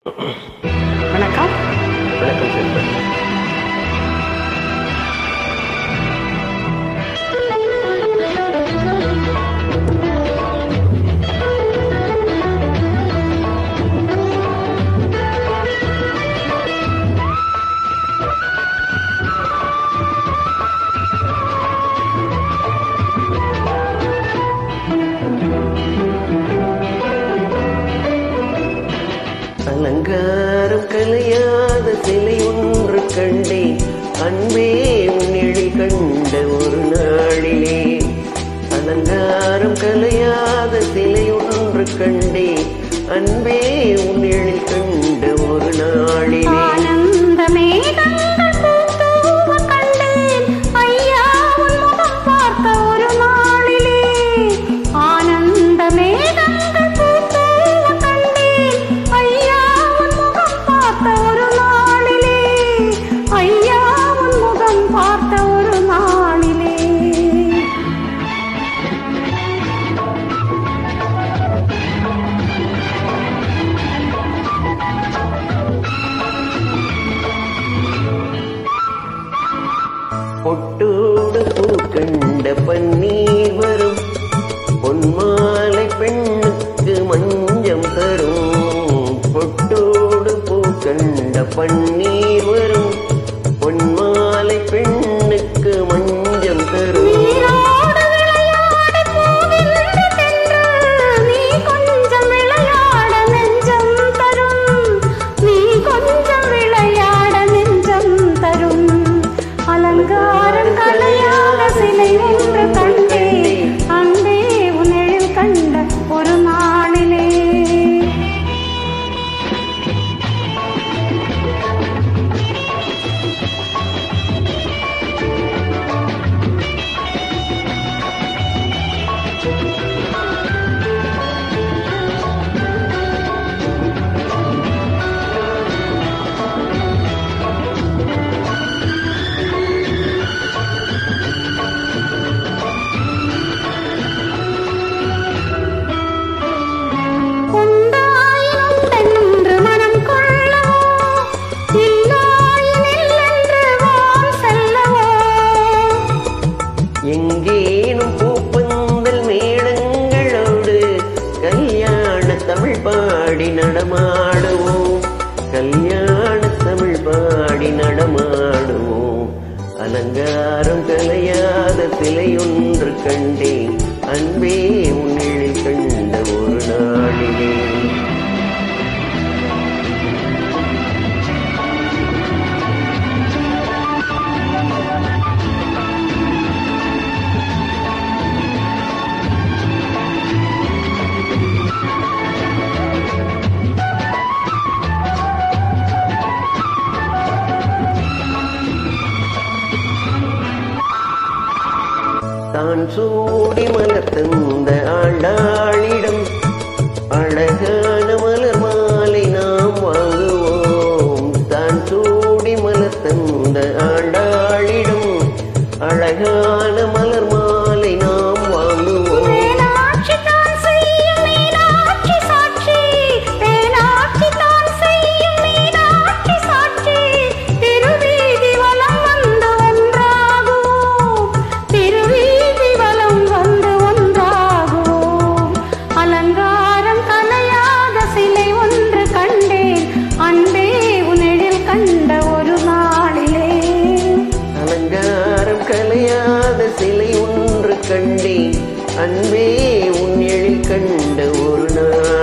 வணக்கம் வணக்கம் செல்வன் அலங்காரம் கலையாத சிலை ஒன்று கண்டேன் அன்பே உன்னிழி கண்ட ஒரு நாளிலே அலங்காரம் கலையாத சிலை ஒன்று கண்டேன் அன்பே உன்னிழி கண்ட ஒரு நாளிலே ஆனந்த மேகங்கள் பூத்தூவ கண்டேன் ஐயா உன் முகம் பார்த்த ஒரு நாளிலே ஆனந்த மேகங்கள் பூத்தூவ கண்டேன் ஐயா உன் முகம் பார்த்த ஒரு நாளிலே ஐயா உன் முகம் பார்த்த ஒரு நாளிலே பொட்டோடு பூ கண்ட பன்னீர் வரும் பொன்மாலை பெண்ணுக்கு மஞ்சம் தரும் பொட்டோடு பூ கண்ட பன்னீர் வரும் பொன்மாலை பெண்ணுக்கு மஞ்சம் தரும் நீரோடு விளையாடி பூவிருந்து தென்றல் நீ கொஞ்சம் விளையாட நெஞ்சம் தரும் நீ கொஞ்சம் விளையாட நெஞ்சம் தரும் அலங்காரம் கலையாக சிலை ஒன்று கண்டே அன்பே உன்னில் கண்ட ஒரு நாளிலே உண்டாயினுண்டென்று மனம் கொள்ளவோ இல்லாயினில்லென்று வான் செல்லவோ எங்கேனும் பூப்பந்தல் மேளங்களோடு கல்யாண தமிழ் பாடி நடமாடுவோம் கல்யாண தமிழ் பாடி நடமாடுவோம் அலங்காரம் கலையாத சிலை ஒன்று கண்டேன் அன்பே உன்னிழை கண்ட ஒரு நாளிலே தான் சூடி மலர் தந்த ஆண்டாளிடம் அழகான மலர் மாலை நாம் வாங்குவோம் தான் சூடி மலர் தந்த ஆண்டாளிடம் அழகான மலர் மாலை நாம் வாங்குவோம் தேனாட்சி தான் செய்யும் மீனாட்சி சாட்சி தேனாட்சி தான் செய்யும் மீனாட்சி சாட்சி திருவீதி வலம் வந்து ஒன்றாகுவோம் திருவீதி வலம் வந்து ஒன்றாகுவோம் அலங்காரம் கலையாத சிலை ஒன்று கண்டேன் அன்பே உன்னில் கண்ட ஒரு நாளிலே அலங்காரம் கலையாத சிலை ஒன்று கண்டேன் அன்பே உன் எழில் கண்ட ஒரு நாள்